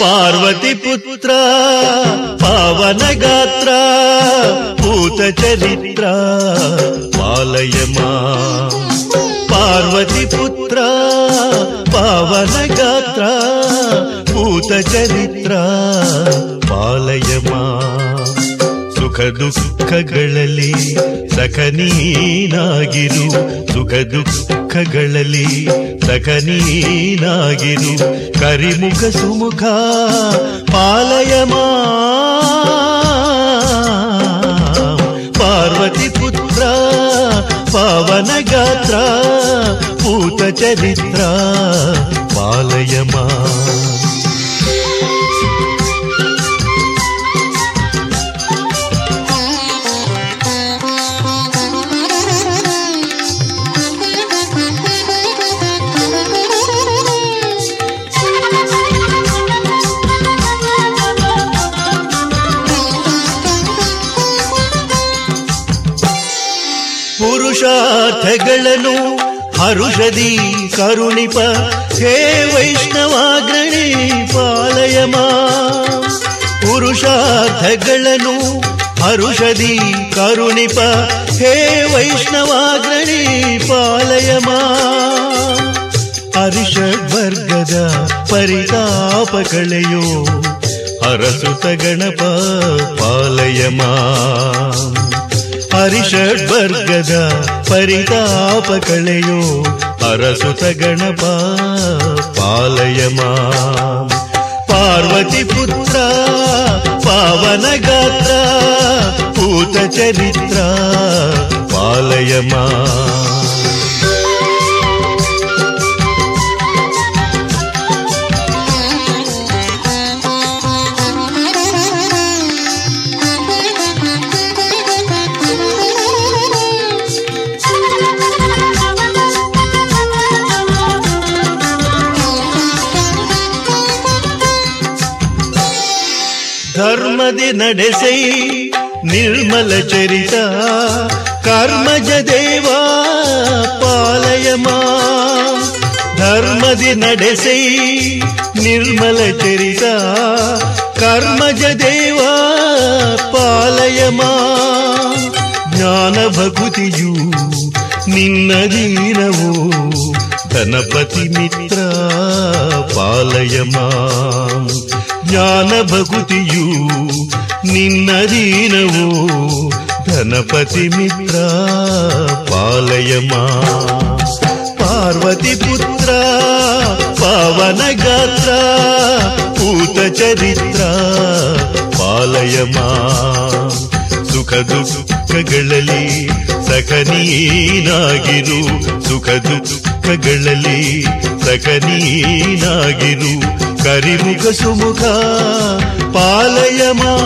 ಪಾರ್ವತಿ ಪುತ್ರ ಪಾವನ ಗಾತ್ರ ಭೂತ ಚರಿತ್ರ ಪಾಲಯ ಮಾಂ ಪಾರ್ವತಿ ಪುತ್ರ ಪಾವನ ಗಾತ್ರ ಭೂತ ಚರಿತ್ರ ಪಾಲಯ ಮಾಂ ಸುಖ ದುಃಖಗಳಲ್ಲಿ ಸಖನೀನಾಗಿರು ಸುಖ ದುಃಖಗಳಲ್ಲಿ ಸಖನೀನಾಗಿರು ಕರಿಮುಖ ಸುಮುಖ ಪಾಲಯ ಮಾಂ. ಪಾರ್ವತಿ ಪುತ್ರ ಪಾವನ ಗಾತ್ರ ಭೂತ ಚರಿತ್ರ ಪಾಲಯ ಮಾಂ. ಪುರುಷಾರ್ಥಗಳನ್ನು ಹರುಷದಿ ಕರುಣಿಪ ಹೇ ವೈಷ್ಣವಾಗ್ರಣಿ ಪಾಲಯ ಮಾಂ. ಪುರುಷಾರ್ಥಗಳನ್ನು ಹರುಷದಿ ಕರುಣಿಪ ಹೇ ವೈಷ್ಣವಾಗ್ರಣಿ ಪಾಲಯ ಮಾಂ. ಅರಿಷಡ್ವರ್ಗದ ಪರಿತಾಪ ಕಳೆಯೋ ಹರಸುತ ಗಣಪ ಪಾಲಯ ಮಾಂ. ಹರಿಷಡ್ವರ್ಗದ ಪರಿತಾಪ ಕಳೆಯೋ ಅರಸುತ ಗಣಪ ಪಾಲಯ ಮಾಂ. ಪಾರ್ವತಿ ಪುತ್ರ ಪಾವನ ಗಾತ್ರ ಭೂತ ಚರಿತ್ರ ಪಾಲಯ ಮಾಂ. ಧರ್ಮದಿ ನಡೆಸೈ ನಿರ್ಮಲ ಚರಿತ ಕರ್ಮಜ ದೇವ ಪಾಲಯ ಮಾಂ. ಧರ್ಮದಿ ನಡೆಸೈ ನಿರ್ಮಲ ಚರಿತ ಕರ್ಮಜ ದೇವ ಪಾಲಯ ಮಾಂ. ಜ್ಞಾನ ಭಕುತಿಯು ನಿನ್ನದೀನವು ಗಣಪತಿ ಮಿತ್ರ ಪಾಲಯ ಮಾಂ. ಜ್ಞಾನ ಭಕುತಿಯು ನಿನ್ನದೀನವು ಗಣಪತಿ ಮಿತ್ರ ಪಾಲಯ ಮಾಂ. ಪಾರ್ವತಿ ಪುತ್ರ ಪಾವನ ಗಾತ್ರ ಭೂತ ಚರಿತ್ರ ಪಾಲಯ ಮಾಂ. ಸುಖ ದುಃಖಗಳಲ್ಲಿ ಸಖನೀನಾಗಿರು ಸುಖ ದುಃಖಗಳಲ್ಲಿ ಸಖನೀನಾಗಿರು ಕರಿಮುಖ ಸುಮುಖ ಪಾಲಯ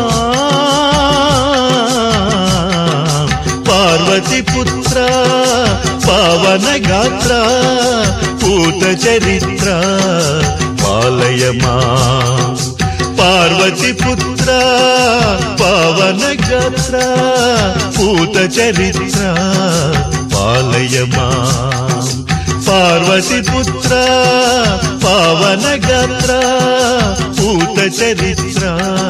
ಮಾಂ. ಪಾರ್ವತಿ ಪುತ್ರ ಪಾವನ ಗಾತ್ರ ಭೂತ ಚರಿತ್ರ ಪಾಲಯ ಮಾಂ. ಪಾರ್ವತಿ ಪುತ್ರ ಪಾವನ ಗಾತ್ರ ಭೂತ ಚರಿತ್ರ ಪಾಲಯ ಮಾಂ. ಪಾರ್ವತಿ ಪುತ್ರ ಪಾವನ ಗಾತ್ರ ಭೂತ ಚರಿತ್ರ